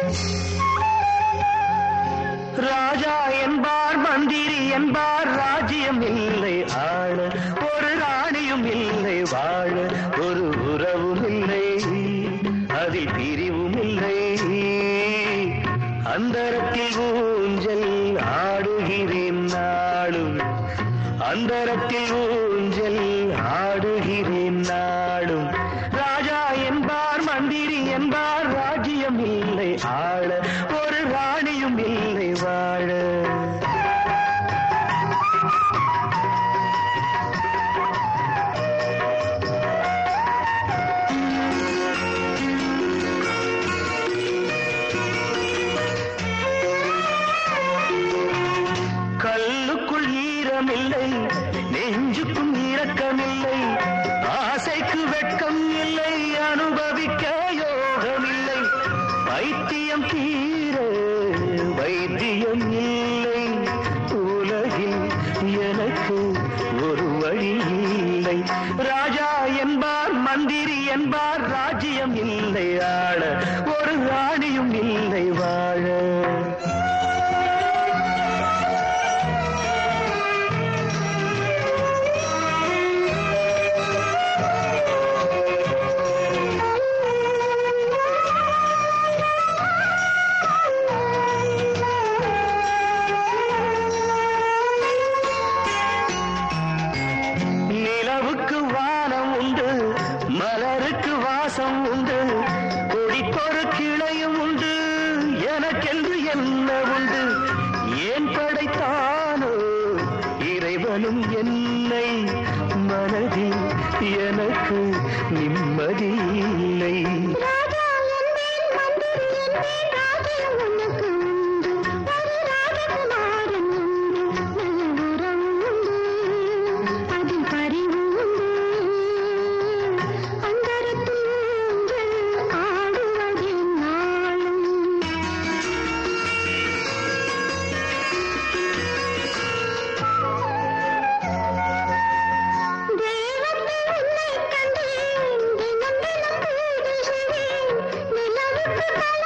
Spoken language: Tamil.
ராஜா என்பார் மந்திரி என்பார் ராஜ்யம் இல்லை ஆள ஒரு ராணியும் இல்லை வாழ ஒரு உறவும் இல்லை அதில் பிரிவும் இல்லை அந்தரத்தில் ஊஞ்சல் ஆடுகிறேன் நாளும் அந்தரத்தில் ஊஞ்சல் ஆடுகிறேன் நாளும் ராஜா என்பார் மந்திரி என்பார் ராஜ்யம் இல்லை ஆள ஒரு ராணியும் இல்லை வாழ கல்லுக்குள் ஈரமில்லை நெஞ்சுக்கும் இரக்கமில்லை ஆசைக்கு வெட்கம் இல்லை அனுபவிக்க யோகமில்லை வைத்தியம் தீர வைத்தியம் இல்லை உலகில் எனக்கு ஒரு வழி இல்லை ராஜா என்பார் மந்திரி என்பார் ராஜ்யம் இல்லை ஆள ஒரு ராணியும் இல்லை வாழ நிலவுக்கு வானம் உண்டு மலருக்கு வாசம் உண்டு கொடிக்கொரு கிளையும் உண்டு எனக்கென்று என்ன உண்டு ஏன் படைத்தானோ இறைவனும் என்னை மனதில் எனக்கு நிம்மதி இல்லை ராஜா என்பேன் மந்திரி என்பேன் ராஜ்யம் உனக்கு உண்டு ஒரு ராஜகுமாரன் உண்டு நல்லுறம் உண்டு அதில் பரிவு உண்டு அந்தரத்தில் ஊஞ்சல் ஆடுவதே நாளும் தேவத்தில் உன்னை கண்டேன் தினம் தினம் பூஜை செய்வேன் நிலவுக்கு